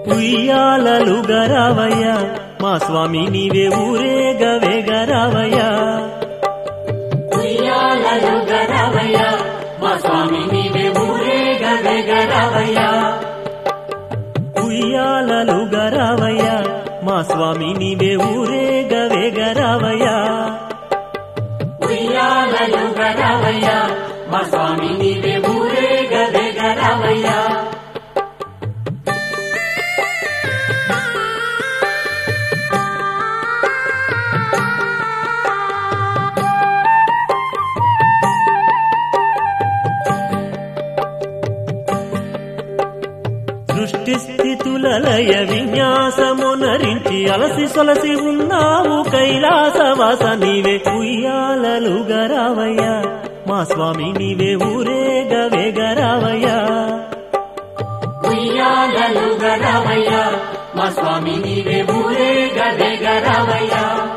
ఉయ్యాలలు గరావయ్య మా స్వామి నీవే ఊరేగవే గరావయ్యా ఉయ్యాలలు గరవయ్య మా స్వామి నీవే ఊరేగవే గరవయ్య ఉయ్యాలలు గరావయ్య మా స్వామి నీవే ఊరేగవే గరావయ్యా ఉయ్యాలలు గరవయ్య మా స్వామి నీవే ఊరేగవే గరవయ్య సృష్టి స్థితుల లయ విన్యాసమునరించి అలసి సొలసి ఉన్నావు కైలాసవాస నీవే ఉయ్యాలలు గరావయ్యా మా స్వామి నీవే ఊరేగవే గరావయ్యా ఉయ్యాలలు గరవయ్య మా స్వామి నీవే ఊరేగవే గరవయ్య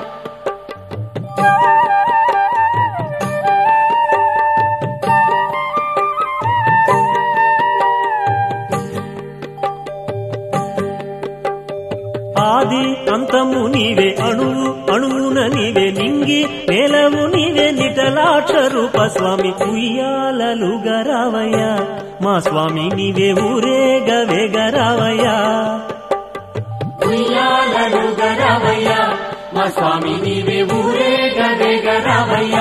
ఆది అంతము నీవే అణువు అణువున నీవే నింగి నేలవు నీవే నిటలాక్ష రూప స్వామి ఉయ్యాలలు గరావయ్యా మా స్వామి నీవే ఊరేగవే గరావయ్యా ఉయ్యాలలు గరవయ్య మా స్వామి నీవే ఊరేగవే గరవయ్య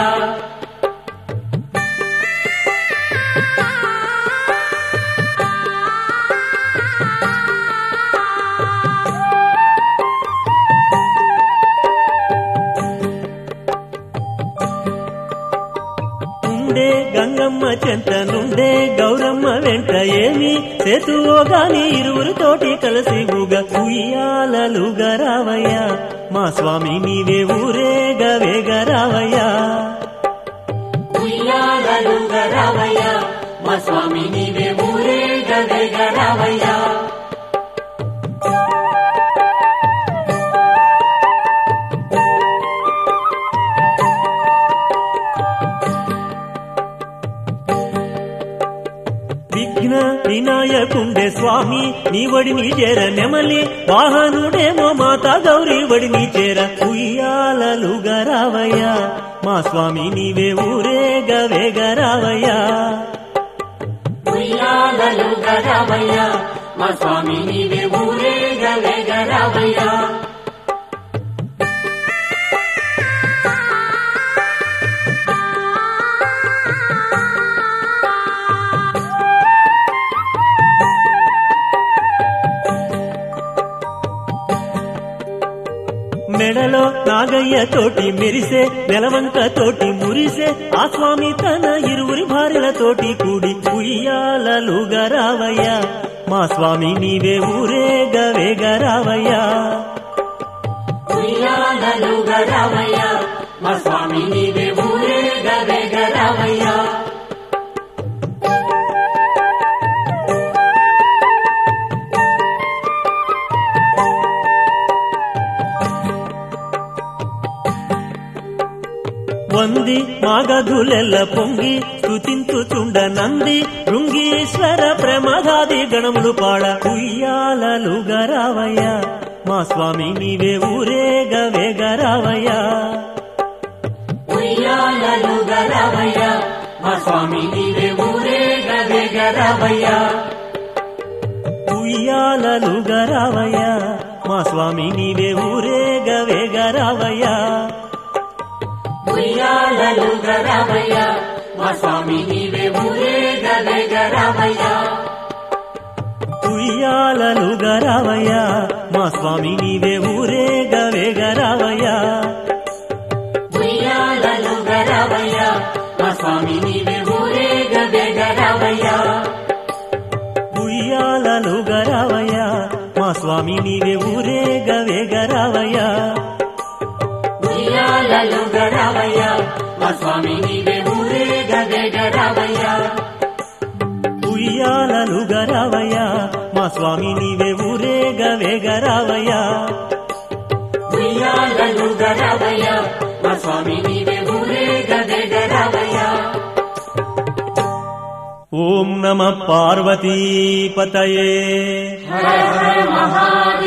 ఉండే గంగమ్మ చెంత నుండే గౌరమ్మ వెంట ఏమి సేతువో గాని ఇరువురు తోటి కలిసి ఉగ ఉయ్యాలలు గరావయ్యా మా స్వామి నీవే ఊరేగవే గరావయ్యా ఉయ్యాలలు గరవయ్య మా స్వామి నీవే ఊరేగవే గరవయ్య విఘ్న వినాయకుండే స్వామి నీ వడిని చేర నెమలి వాహనుడేమో మాతా గౌరీ వడిని చేర ఉయ్యాలలు గరావయ్యా మా స్వామి నీవే ఊరేగవే గరావయ్యా ఉయ్యాలలు గరవయ్య మా స్వామి నీవే ఊరేగవే గరవయ్య మెడలో నాగయ్య తోటి మెరిసే నెలవంక తోటి మురిసే ఆ స్వామి తన ఇరువురి భార్యల తోటి కూడి ఉయ్యాలలు గరావయ్యా మా స్వామి నీవే ఊరేగవే గరావయ్యా ఉయ్యాలలు గరవయ్య మా స్వామి నీవే ఊరేగవే గరవయ్య వంది మాగధులెల్ల పొంగి స్తుతించుచుండ నంది భృంగీశ్వర ప్రమదాది గణములు పాడ ఉయ్యాలలు గరావయ్యా మా స్వామి నీవే ఊరేగవే గరావయ్యా ఉయ్యాలలు గరవయ్య మా స్వామి నీవే ఊరేగవే గరవయ్య ఉయ్యాలలు గరావయ్యా మా స్వామి నీవే ఊరేగవే గరావయ్యా ఉయ్యాలలు గరవయ్య మా స్వామి నీవే ఊరేగవే గరవయ్య ఉయ్యాలలు గరావయ్యా మా స్వామి నీవే ఊరేగవే గరావయ్యా ఉయ్యాలలు గరవయ్య మా స్వామి నీవే ఊరేగవే గరవయ్య ఉయ్యాలలు గరావయ్యా మా స్వామి నీవే ఊరేగవే గరావయ్యా ఉయ్యాలలు గరవయ్య మా స్వామి నీవే ఊరేగవే గరవయ్య ఉయ్యాలలు గరావయ్యా మా స్వామి నీవే ఊరేగవే గరావయ్యా ఉయ్యాలలు గరవయ్య మా స్వామి నీవే ఊరేగవే గరవయ్య ఓం నమ పార్వతీపతయే హర హర మహాదేవ